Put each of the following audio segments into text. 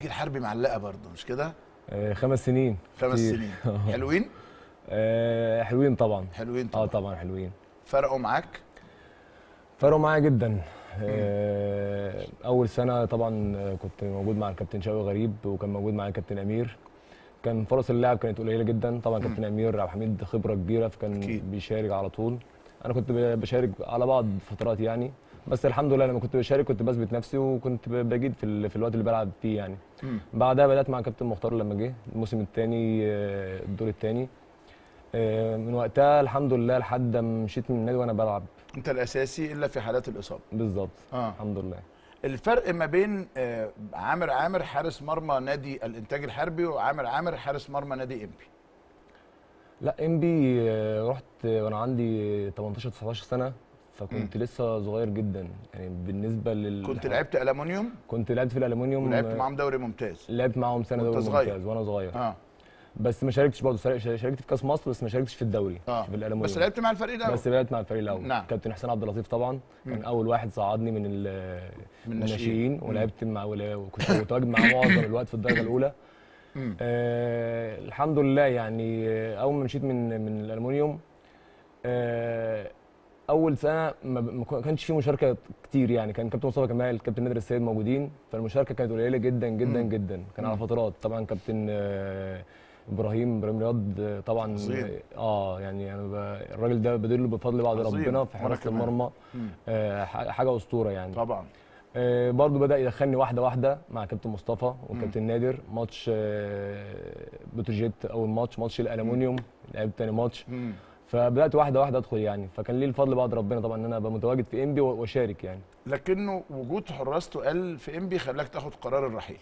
الحربي معلقه برضه مش كده آه، خمس سنين خمس كتير. سنين حلوين آه، حلوين طبعا حلوين اه طبعا طبعا حلوين فرقوا معاك فرقوا معايا جدا آه، اول سنه طبعا آه، كنت موجود مع الكابتن شوقي غريب وكان موجود معايا كابتن امير كان فرص اللعب كانت قليله جدا طبعا كابتن امير عبد الحميد خبره كبيره فكان أكيد. بيشارك على طول انا كنت ب- بشارك على بعض فترات يعني بس الحمد لله لما كنت بشارك كنت بثبت نفسي وكنت ب- بجيد في, ال- في الوقت اللي بلعب فيه يعني مم. بعدها بدات مع كابتن مختار لما جه الموسم الثاني الدور الثاني من وقتها الحمد لله لحد ما مشيت من النادي وانا بلعب انت الاساسي الا في حالات الاصابه بالظبط اه الحمد لله الفرق ما بين آه، عامر عامر حارس مرمى نادي الانتاج الحربي وعامر عامر حارس مرمى نادي انبي لا انبي آه، رحت وانا عندي 18 19 سنه فكنت لسه صغير جدا يعني بالنسبه لل كنت لعبت المونيوم كنت لعبت في الالومنيوم ولعبت آه، معاهم دوري ممتاز لعبت معاهم سنه وأنت دوري صغير. ممتاز وانا صغير اه بس ما شاركتش برضه شارك- شاركت في كاس مصر بس ما شاركتش في الدوري اه في الالومنيوم بس لعبت مع الفريق الاول بس لعبت مع الفريق الاول نعم. كابتن حسين عبد اللطيف طبعا كان اول واحد صعدني من ال- من من الناشئين. الناشئين ولعبت مع ولا- وكنت متواجد معاه معظم الوقت في الدرجه الاولى مم. آه الحمد لله يعني آه، اول ما مشيت من من الالومنيوم آه اول سنه ما ب- ما كانش في مشاركه كتير يعني كان كابتن مصطفى كمال كابتن نادر السيد موجودين فالمشاركه كانت قليله جدا جدا مم. جدا كان على مم. فترات طبعا كابتن آه ابراهيم ابراهيم رياض آه، طبعا عظيم. اه يعني انا ب- الراجل ده بدله بفضل بعض عظيم. ربنا في وأنا حراسه كمان. المرمى مم. آه ح- حاجه اسطوره يعني طبعا آه، برضو بدا يدخلني واحده واحده مع كابتن مصطفى وكابتن نادر ماتش آه، بتروجيت اول ماتش ماتش الالومنيوم لعبت تاني ماتش مم. فبدات واحده واحده ادخل يعني فكان لي الفضل بعد ربنا طبعا ان انا ابقى متواجد في انبي واشارك يعني لكنه وجود حراسته قل في انبي خلاك تاخد قرار الرحيل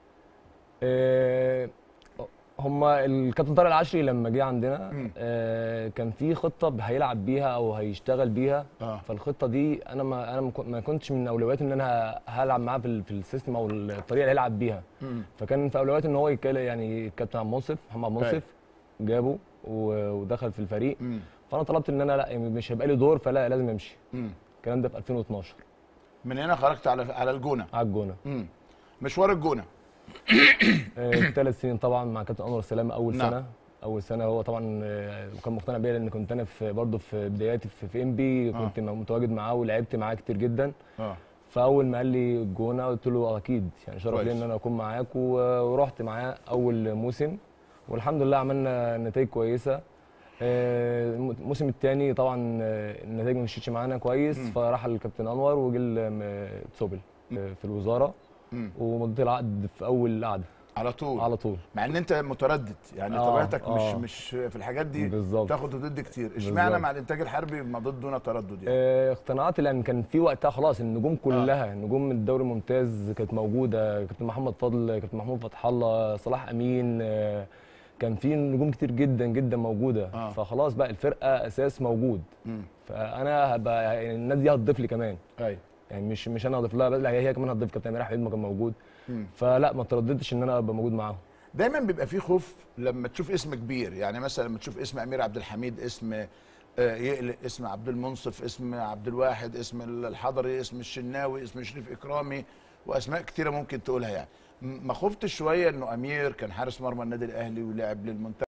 آه، هما الكابتن طارق العشري لما جه عندنا مم. آه، كان في خطه هيلعب بيها او هيشتغل بيها اه فالخطه دي انا ما انا ما كن- ما كنتش من اولوياتي ان انا هلعب معاه في ال- في السيستم او الطريقه اللي هيلعب بيها مم. فكان في اولوياته ان هو يتكلم يعني الكابتن عبد المنصف محمد عبد المنصف جابه و- ودخل في الفريق مم. فانا طلبت ان انا لا يعني مش هيبقى لي دور فلا لازم امشي مم. الكلام ده في 2012 من هنا خرجت على على الجونه على الجونه مم. مشوار الجونه ثلاث سنين طبعا مع كابتن انور سلامه اول نعم. سنه اول سنه هو طبعا آه، كان مقتنع بيا لان كنت انا في برضه في بداياتي في, في ام بي آه. كنت متواجد معاه ولعبت معاه كتير جدا اه فاول ما قال لي الجونه قلت له اكيد يعني شرف كويس. لي ان انا اكون معاك و- ورحت معاه اول موسم والحمد لله عملنا نتائج كويسه آه، الموسم الثاني طبعا آه، النتائج ما مشيتش معانا كويس مم. فراح الكابتن انور وجه ال- تسوبل آه، في الوزاره مم. ومضيت العقد في اول قعده على طول على طول مع ان انت متردد يعني آه، طبيعتك مش آه. مش في الحاجات دي بالظبط تاخد وتد كتير اشمعنى بالظبط. مع الانتاج الحربي مضيت دون تردد يعني آه، اقتنعت لان كان في وقتها خلاص النجوم كلها نجوم الدوري الممتاز كانت موجوده كابتن محمد فضل كابتن محمود فتح الله صلاح امين آه، كان في نجوم كتير جدا جدا موجوده آه. فخلاص بقى الفرقه اساس موجود مم. فانا هبقى يعني الناس دي هتضيف لي كمان ايوه يعني مش مش انا هضيف لها لا هي هي كمان هتضيف كابتن امير احمد ما كان موجود مم. فلا ما ترددتش ان انا ابقى موجود معاهم دايما بيبقى في خوف لما تشوف اسم كبير يعني مثلا لما تشوف اسم امير عبد الحميد اسم آه، يقلق اسم عبد المنصف اسم عبد الواحد اسم الحضري اسم الشناوي اسم شريف اكرامي واسماء كتيره ممكن تقولها يعني م- ما خفتش شويه انه امير كان حارس مرمى النادي الاهلي ولعب للمنتخب